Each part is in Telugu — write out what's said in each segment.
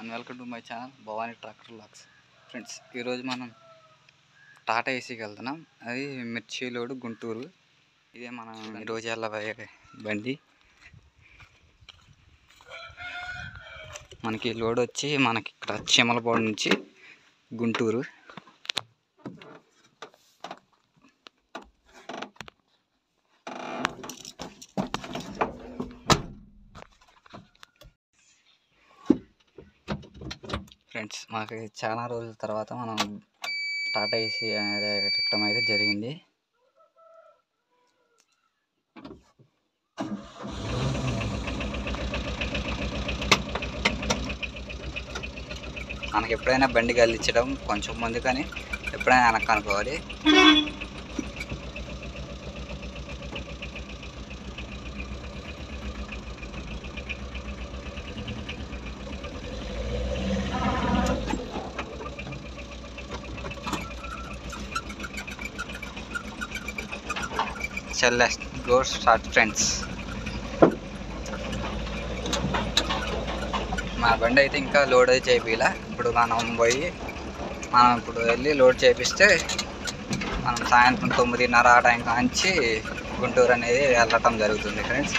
and welcome to my channel Bhavani tractor లాక్స్ ఫ్రెండ్స్ ఈరోజు మనం టాటా ఏసీకి వెళ్తున్నాం అది మిర్చి లోడు గుంటూరు ఇదే మనం ఈరోజు వెళ్ళబోయే బండి మనకి లోడ్ వచ్చి మనకి ఇక్కడ చిమలపాడు నుంచి గుంటూరు ఫ్రెండ్స్ మాకు చాలా రోజుల తర్వాత మనం టాటా ఏసీ అనేది ఎక్కడం అయితే జరిగింది మనకి ఎప్పుడైనా బండి గల్లించడం కొంచెం ముందు కానీ ఎప్పుడైనా వెనక్కి అనుకోవాలి చల్ గో స్టార్ట్ ఫ్రెండ్స్ మా బండి అయితే ఇంకా లోడ్ అయితే చేయాల ఇప్పుడు మనం పోయి మనం ఇప్పుడు వెళ్ళి లోడ్ చేపిస్తే మనం సాయంత్రం తొమ్మిదిన్నర ఆ టైం కాంచి గుంటూరు అనేది వెళ్ళటం జరుగుతుంది ఫ్రెండ్స్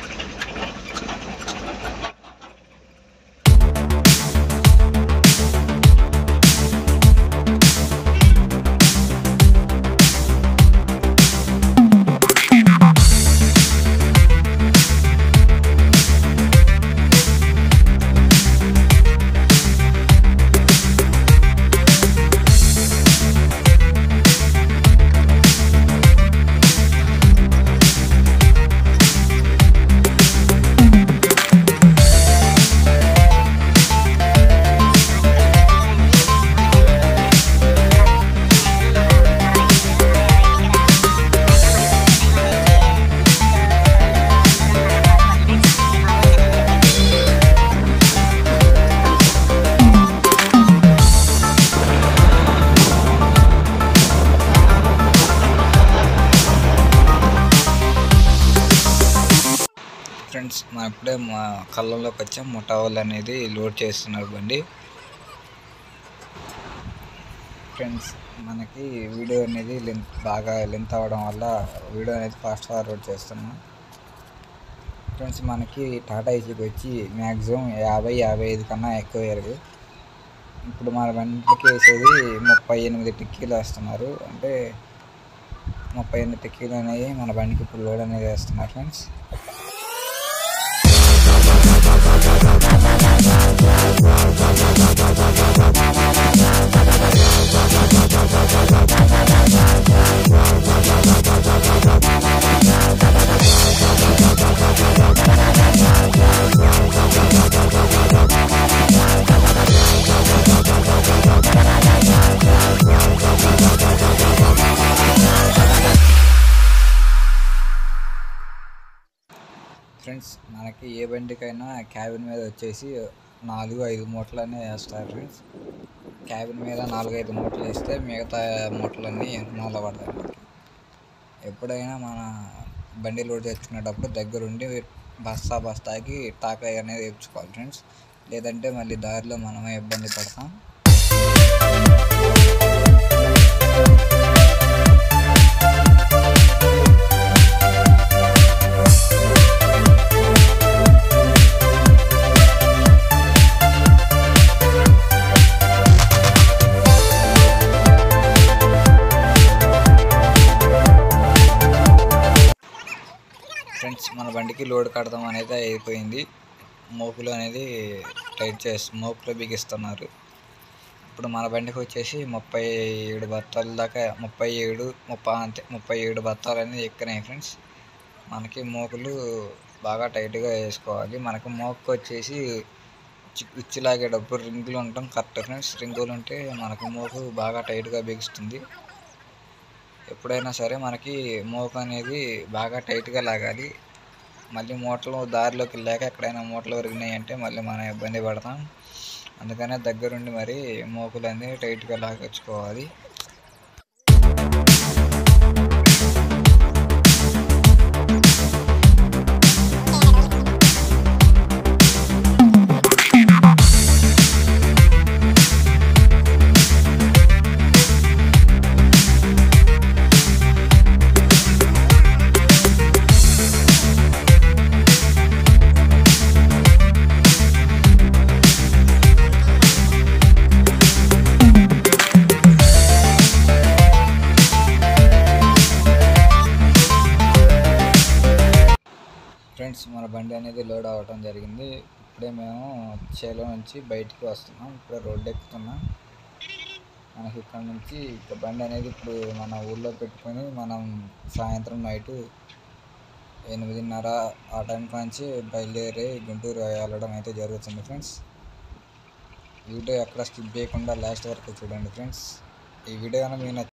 ఫ్రెండ్స్ మా ఇప్పుడే మా కళ్ళంలోకి వచ్చాం ముఠా వాళ్ళు అనేది లోడ్ చేస్తున్నారు బండి ఫ్రెండ్స్ మనకి వీడియో అనేది లెంత్ బాగా లెంత్ అవ్వడం వల్ల వీడియో అనేది ఫాస్ట్ ఫార్వర్డ్ చేస్తున్నాం ఫ్రెండ్స్ మనకి టాటా ఏసీకి వచ్చి మ్యాక్సిమం యాభై యాభై ఐదు కన్నా ఎక్కువ వేయరు ఇప్పుడు మన బండికి వేసేది ముప్పై ఎనిమిది టిక్కీలు వేస్తున్నారు అంటే ముప్పై ఎనిమిది టిక్కీలు అనేవి మన బండికి ఇప్పుడు లోడ్ అనేది వేస్తున్నారు ఫ్రెండ్స్ ఫ్రెండ్స్ మనకి ఏ బండికైనా క్యాబిన్ మీద వచ్చేసి నాలుగు ఐదు మూటలనే వేస్తారు ఫ్రెండ్స్ క్యాబిన్ మీద నాలుగు ఐదు మూటలు వేస్తే మిగతా మూటలన్నీ మూల పడతాయి మనకి ఎప్పుడైనా మన బండి లోడ్ తెచ్చుకునేటప్పుడు దగ్గరుండి బస్తా బస్తాకి టాకా అనేది వేయించుకోవాలి ఫ్రెండ్స్ లేదంటే మళ్ళీ దారిలో మనమే ఇబ్బంది పడతాం ఫ్రెండ్స్ మన బండికి లోడ్ కడదాం అనేది అయిపోయింది మోపులు అనేది టైట్ చేసి మోపులు బిగిస్తున్నారు ఇప్పుడు మన బండికి వచ్చేసి ముప్పై ఏడు బత్తాల దాకా ముప్పై ఏడు ముప్పై అంతే ముప్పై ఏడు బత్తాలు అనేది ఎక్కినాయి ఫ్రెండ్స్ మనకి మోకులు బాగా టైట్గా వేసుకోవాలి మనకు మోకు వచ్చేసి ఉచ్చి లాగేటప్పుడు రింగులు ఉండటం కరెక్ట్ ఫ్రెండ్స్ రింగులు ఉంటే మనకు మోకు బాగా టైట్గా బిగుస్తుంది ఎప్పుడైనా సరే మనకి మోకు అనేది బాగా టైట్గా లాగాలి మళ్ళీ మూటలు దారిలోకి వెళ్ళాక ఎక్కడైనా మూటలు ఒరిగినాయి అంటే మళ్ళీ మనం ఇబ్బంది పడతాం అందుకనే దగ్గరుండి మరి మోకులు అనేది టైట్గా లాగొచ్చుకోవాలి ఫ్రెండ్స్ మన బండి అనేది లోడ్ అవ్వటం జరిగింది ఇప్పుడే మేము చేలో నుంచి బయటికి వస్తున్నాం ఇప్పుడే రోడ్డు ఎక్కుతున్నాం మనకి ఇక్కడ నుంచి ఇక బండి అనేది ఇప్పుడు మన ఊళ్ళో పెట్టుకొని మనం సాయంత్రం నైట్ ఎనిమిదిన్నర ఆ టైం నుంచి బయలుదేరి గుంటూరు వెళ్ళడం అయితే జరుగుతుంది ఫ్రెండ్స్ వీడియో ఎక్కడ స్కిప్ చేయకుండా లాస్ట్ వరకు చూడండి ఫ్రెండ్స్ ఈ వీడియో కనుక మీకు నచ్చి